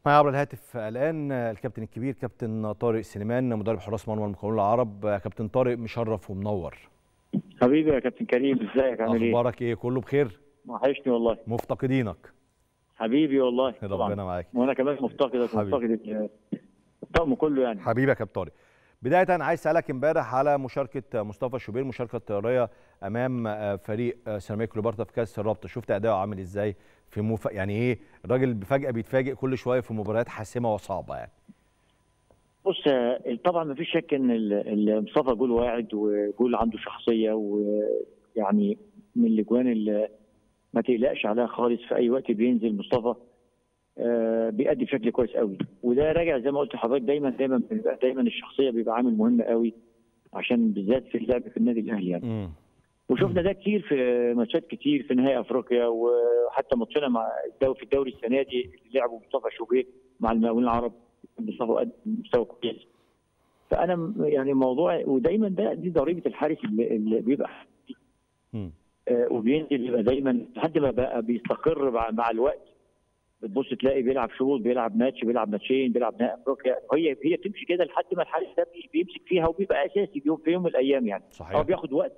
معي عبر الهاتف الان الكابتن الكبير كابتن طارق سليمان مدرب حراس مرمى المقاولون العرب كابتن طارق مشرف ومنور حبيبي يا كابتن كريم ازيك عامل ايه؟ اخبارك ايه كله بخير وحشني والله مفتقدينك حبيبي والله طبعاً. ربنا معاك وانا كمان مفتقدك حبيبي. مفتقد الطقم كله يعني حبيبي يا كابتن طارق بدايه عايز اسالك امبارح على مشاركه مصطفى شوبير مشاركه طياريه امام فريق سيراميكا كليوباترا في كاس الرابطه شفت اداؤه عامل ازاي في مف... يعني ايه الراجل فجاه بيتفاجئ كل شويه في مباريات حاسمه وصعبه يعني بص طبعا ما فيش شك ان ال- ال- مصطفى جول واعد وجول عنده شخصيه ويعني من الاجوان اللي ما تقلقش عليها خالص في اي وقت بينزل مصطفى آه، بيأدي بشكل كويس قوي وده راجع زي ما قلت لحضرتك دايما دايما بيبقى دايما الشخصيه بيبقى عامل مهم قوي عشان بالذات في اللعب في النادي الاهلي يعني امم وشفنا ده كتير في ماتشات كتير في نهائي افريقيا وحتى ماتشنا مع الدوري في الدوري السنه دي اللي لعبوا مصطفى شوبير مع المقاولين العرب مصطفى قدم مستوى كويس فانا م- يعني موضوع ودايما ده دي ضريبه الحارس اللي, اللي بيبقى امم آه، وبينزل يبقى دايما لحد ما بقى بيستقر مع, مع الوقت بتبص تلاقي بيلعب شوط بيلعب ماتش بيلعب ماتشين بيلعب نهائي افريقيا هي هي بتمشي كده لحد ما الحارس ده بي- بيمسك فيها وبيبقى اساسي في يوم في يوم من الايام يعني صحيح هو بياخد وقت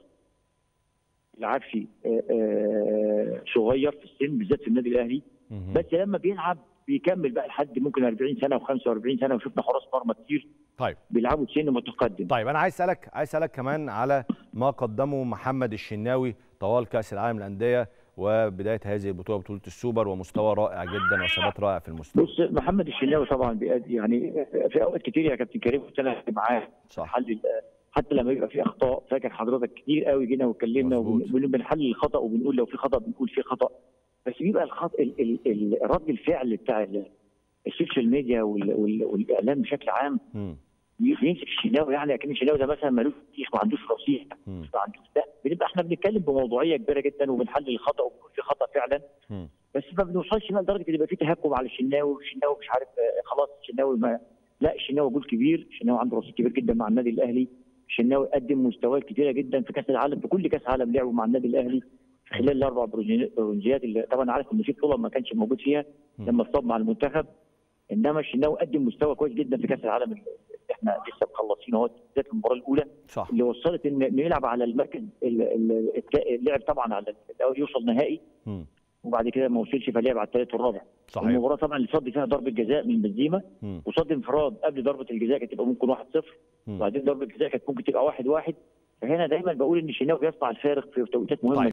العفشي آه، آه، صغير في السن بالذات في النادي الاهلي مهم. بس لما بيلعب بيكمل بقى لحد ممكن 40 سنه و45 سنه وشفنا حراس مرمى كتير طيب بيلعبوا في سن متقدم طيب انا عايز اسالك عايز اسالك كمان على ما قدمه محمد الشناوي طوال كاس العالم للانديه وبدايه هذه البطوله بطوله السوبر ومستوى رائع جدا وثبات رائع في المستوى بص محمد الشناوي طبعا بيأدي يعني في اوقات كتير يا كابتن كريم كنت انا معاه صح حل حتى لما يبقى في اخطاء فاكر حضرتك كتير قوي جينا واتكلمنا مظبوط. وبنحلل الخطا وبنقول لو في خطا بنقول في خطا بس بيبقى الخط ال ال ال رد الفعل بتاع ال- السوشيال ميديا وال وال والاعلام بشكل عام مم. بيمسك الشناوي يعني لكن الشناوي ده مثلا ملوش تاريخ ما عندوش رصيد مم. ما عندوش ده بنبقى احنا بنتكلم بموضوعيه كبيره جدا وبنحلل الخطا وبنقول في خطا فعلا مم. بس ما بنوصلش بقى لدرجه ان يبقى في تهكم على الشناوي والشناوي مش عارف آه، خلاص الشناوي ما لا الشناوي جول كبير الشناوي عنده رصيد كبير جدا مع النادي الاهلي الشناوي قدم مستويات كتيره جدا في كاس العالم في كل كاس عالم لعبه مع النادي الاهلي خلال الاربع برونزي- برونزيات اللي طبعا عارف ان في بطوله ما كانش موجود فيها مم. لما اتصاب مع المنتخب انما الشناوي قدم مستوى كويس جدا في كاس العالم اللي احنا لسه مخلصينه اهو بالذات المباراه الاولى صح اللي وصلت ان إنه يلعب على المركز ال- ال- التا- اللعب طبعا على الاول يوصل نهائي مم. وبعد كده ما وصلش فلعب على الثالث والرابع صحيح المباراه طبعا اللي صد فيها ضربه جزاء من بنزيما مم. وصد انفراد قبل ضربه الجزاء كانت تبقى ممكن 1-0 مم. وبعدين ضربه الجزاء كانت ممكن تبقى 1-1 فهنا دايما بقول ان الشناوي بيصنع الفارق في توقيتات مهمه طيب.